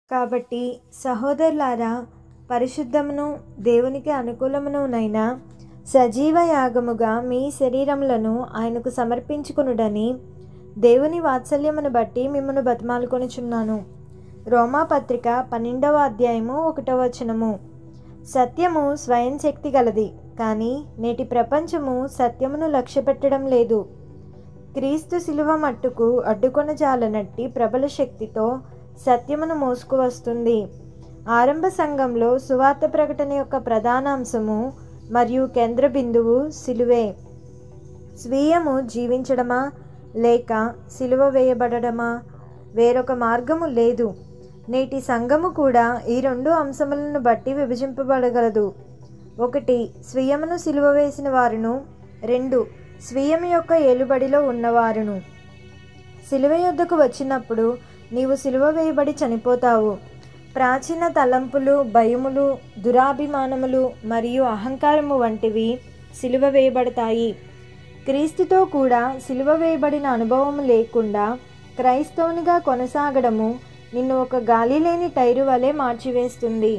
కాబట్టి సహోదరులారా పరిశుద్ధమును దేవునికి అనుకూలమునునైన సజీవ యాగముగా మీ శరీరములను ఆయనకు సమర్పించుకునుడని దేవుని వాత్సల్యమును బట్టి మిమ్మను బతిమాలుకొనుచున్నాను రోమా పత్రిక పన్నెండవ అధ్యాయము ఒకటవ వచనము సత్యము స్వయం శక్తి గలది కానీ నేటి ప్రపంచము సత్యమును లక్ష్యపెట్టడం లేదు క్రీస్తు శిలువ మట్టుకు అడ్డుకొనజాలనట్టి ప్రబల శక్తితో సత్యమును మోసుకువస్తుంది ఆరంభ సంఘంలో సువార్త ప్రకటన యొక్క ప్రధాన అంశము మరియు కేంద్ర బిందువు సిలువే స్వీయము జీవించడమా లేక సిలువ వేయబడడమా వేరొక మార్గము లేదు నేటి సంఘము కూడా ఈ రెండు అంశములను బట్టి విభజింపబడగలదు ఒకటి స్వీయమును సిలువ వేసిన వారును రెండు స్వీయం యొక్క ఏలుబడిలో ఉన్నవారును సిలువ యొద్దకు వచ్చినప్పుడు నీవు సిలువ వేయబడి చనిపోతావు ప్రాచీన తలంపులు భయములు దురాభిమానములు మరియు అహంకారము వంటివి సిలువ వేయబడతాయి క్రీస్తుతో కూడా సిలువ వేయబడిన అనుభవం లేకుండా క్రైస్తవునిగా కొనసాగడము నిన్ను ఒక గాలి లేని టైరు వలె మార్చివేస్తుంది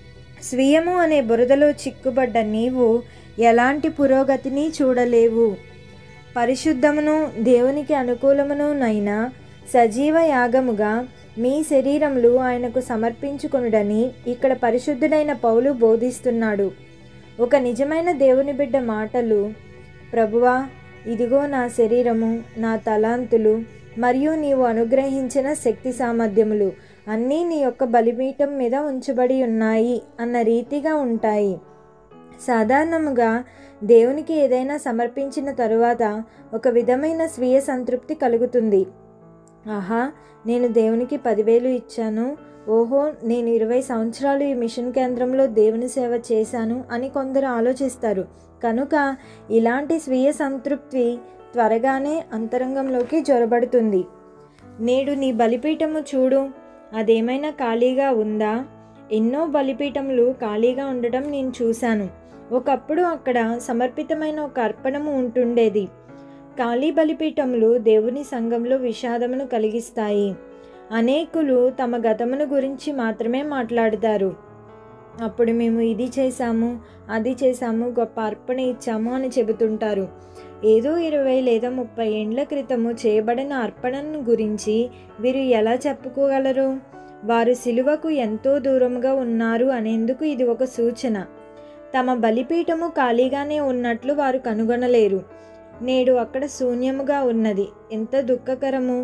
స్వీయము అనే బురదలో చిక్కుబడ్డ నీవు ఎలాంటి పురోగతిని చూడలేవు పరిశుద్ధమును దేవునికి అనుకూలమునునైన సజీవ యాగముగా మీ శరీరములు ఆయనకు సమర్పించుకొనుడని ఇక్కడ పరిశుద్ధుడైన పౌలు బోధిస్తున్నాడు ఒక నిజమైన దేవుని బిడ్డ మాటలు ప్రభువా ఇదిగో నా శరీరము నా తలాంతులు మరియు నీవు అనుగ్రహించిన శక్తి సామర్థ్యములు అన్నీ నీ యొక్క బలిపీఠం మీద ఉంచబడి ఉన్నాయి అన్న రీతిగా ఉంటాయి సాధారణముగా దేవునికి ఏదైనా సమర్పించిన తరువాత ఒక విధమైన స్వీయ సంతృప్తి కలుగుతుంది ఆహా నేను దేవునికి పదివేలు ఇచ్చాను ఓహో నేను ఇరవై సంవత్సరాలు ఈ మిషన్ కేంద్రంలో దేవుని సేవ చేశాను అని కొందరు ఆలోచిస్తారు కనుక ఇలాంటి స్వీయ సంతృప్తి త్వరగానే అంతరంగంలోకి జొరబడుతుంది నేడు నీ బలిపీఠము చూడు అదేమైనా ఖాళీగా ఉందా ఎన్నో బలిపీఠములు ఖాళీగా ఉండటం నేను చూశాను ఒకప్పుడు అక్కడ సమర్పితమైన ఒక అర్పణము ఉంటుండేది ఖాళీ బలిపీఠములు దేవుని సంఘంలో విషాదమును కలిగిస్తాయి అనేకులు తమ గతమును గురించి మాత్రమే మాట్లాడతారు అప్పుడు మేము ఇది చేశాము అది చేశాము గొప్ప అర్పణ ఇచ్చాము అని చెబుతుంటారు ఏదో ఇరవై లేదా ముప్పై ఏండ్ల క్రితము చేయబడిన అర్పణను గురించి వీరు ఎలా చెప్పుకోగలరు వారు సిలువకు ఎంతో దూరంగా ఉన్నారు అనేందుకు ఇది ఒక సూచన తమ బలిపీఠము ఖాళీగానే ఉన్నట్లు వారు కనుగొనలేరు నేడు అక్కడ శూన్యముగా ఉన్నది ఎంత దుఃఖకరము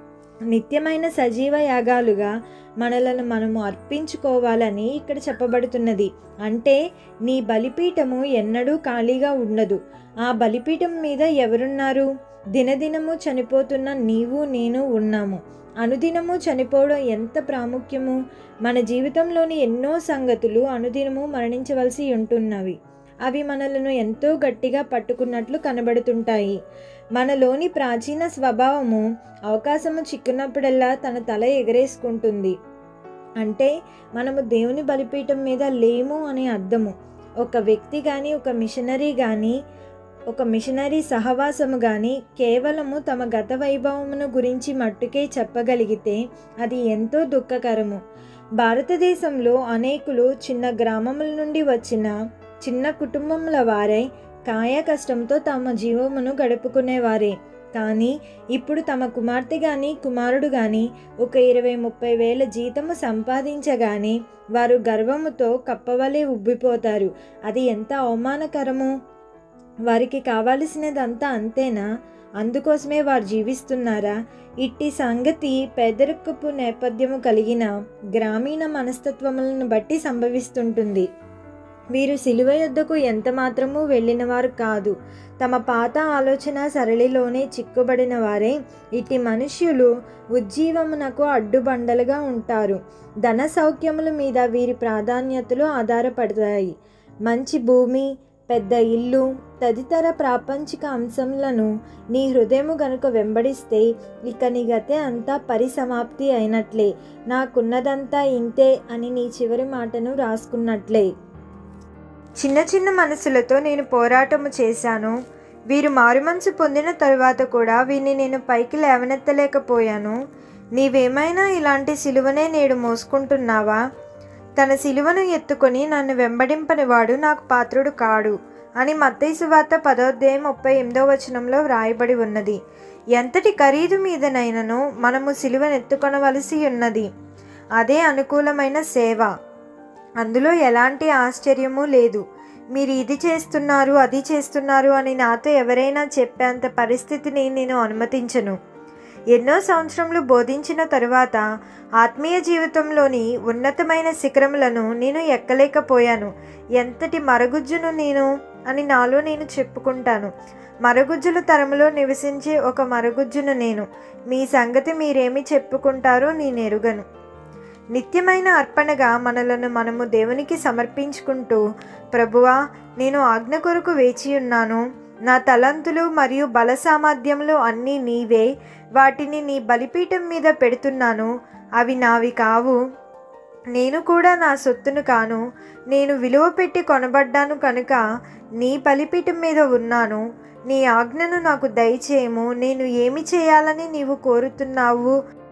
నిత్యమైన సజీవ యాగాలుగా మనలను మనము అర్పించుకోవాలని ఇక్కడ చెప్పబడుతున్నది అంటే నీ బలిపీఠము ఎన్నడూ ఖాళీగా ఉండదు ఆ బలిపీఠం మీద ఎవరున్నారు దినదినము చనిపోతున్న నీవు నేను ఉన్నాము అనుదినము చనిపోవడం ఎంత ప్రాముఖ్యము మన జీవితంలోని ఎన్నో సంగతులు అనుదినము మరణించవలసి ఉంటున్నవి అవి మనలను ఎంతో గట్టిగా పట్టుకున్నట్లు కనబడుతుంటాయి మనలోని ప్రాచీన స్వభావము అవకాశము చిక్కున్నప్పుడల్లా తన తల ఎగరేసుకుంటుంది అంటే మనము దేవుని బలిపీఠం మీద లేము అనే అర్థము ఒక వ్యక్తి కానీ ఒక మిషనరీ కానీ ఒక మిషనరీ సహవాసము కానీ కేవలము తమ గత వైభవమును గురించి మట్టుకే చెప్పగలిగితే అది ఎంతో దుఃఖకరము భారతదేశంలో అనేకులు చిన్న గ్రామముల నుండి వచ్చిన చిన్న కుటుంబముల వారై కాయ కష్టంతో తమ జీవమును గడుపుకునేవారే కానీ ఇప్పుడు తమ కుమార్తె కానీ కుమారుడు కానీ ఒక ఇరవై ముప్పై వేల జీతము సంపాదించగానే వారు గర్వముతో కప్పవలే ఉబ్బిపోతారు అది ఎంత అవమానకరము వారికి కావలసినదంతా అంతేనా అందుకోసమే వారు జీవిస్తున్నారా ఇట్టి సంగతి పేదరికపు నేపథ్యము కలిగిన గ్రామీణ మనస్తత్వములను బట్టి సంభవిస్తుంటుంది వీరు సిలువ యొద్దకు ఎంత మాత్రము వెళ్ళిన వారు కాదు తమ పాత ఆలోచన సరళిలోనే చిక్కుబడిన వారే ఇట్టి మనుష్యులు ఉజ్జీవమునకు అడ్డుబండలుగా ఉంటారు ధన సౌఖ్యముల మీద వీరి ప్రాధాన్యతలు ఆధారపడతాయి మంచి భూమి పెద్ద ఇల్లు తదితర ప్రాపంచిక అంశములను నీ హృదయము గనుక వెంబడిస్తే ఇక నీ గతే అంతా పరిసమాప్తి అయినట్లే నాకున్నదంతా ఇంతే అని నీ చివరి మాటను రాసుకున్నట్లే చిన్న చిన్న మనసులతో నేను పోరాటము చేశాను వీరు మారుమనసు పొందిన తరువాత కూడా వీరిని నేను పైకి లేవనెత్తలేకపోయాను నీవేమైనా ఇలాంటి సిలువనే నేడు మోసుకుంటున్నావా తన సిలువను ఎత్తుకొని నన్ను వెంబడింపని వాడు నాకు పాత్రుడు కాడు అని మత్తయి వార్త పదోధ్యాయం ముప్పై ఎనిమిదో వచనంలో వ్రాయబడి ఉన్నది ఎంతటి ఖరీదు మీదనైనను మనము సిలువను ఎత్తుకొనవలసి ఉన్నది అదే అనుకూలమైన సేవ అందులో ఎలాంటి ఆశ్చర్యము లేదు మీరు ఇది చేస్తున్నారు అది చేస్తున్నారు అని నాతో ఎవరైనా చెప్పేంత పరిస్థితిని నేను అనుమతించను ఎన్నో సంవత్సరములు బోధించిన తరువాత ఆత్మీయ జీవితంలోని ఉన్నతమైన శిఖరములను నేను ఎక్కలేకపోయాను ఎంతటి మరగుజ్జును నేను అని నాలో నేను చెప్పుకుంటాను మరగుజ్జుల తరములో నివసించే ఒక మరగుజ్జును నేను మీ సంగతి మీరేమి చెప్పుకుంటారో నేను ఎరుగను నిత్యమైన అర్పణగా మనలను మనము దేవునికి సమర్పించుకుంటూ ప్రభువా నేను ఆజ్ఞ కొరకు వేచి ఉన్నాను నా తలంతులు మరియు బల సామర్థ్యములు అన్నీ నీవే వాటిని నీ బలిపీఠం మీద పెడుతున్నాను అవి నావి కావు నేను కూడా నా సొత్తును కాను నేను విలువ పెట్టి కొనబడ్డాను కనుక నీ బలిపీఠం మీద ఉన్నాను నీ ఆజ్ఞను నాకు దయచేయము నేను ఏమి చేయాలని నీవు కోరుతున్నావు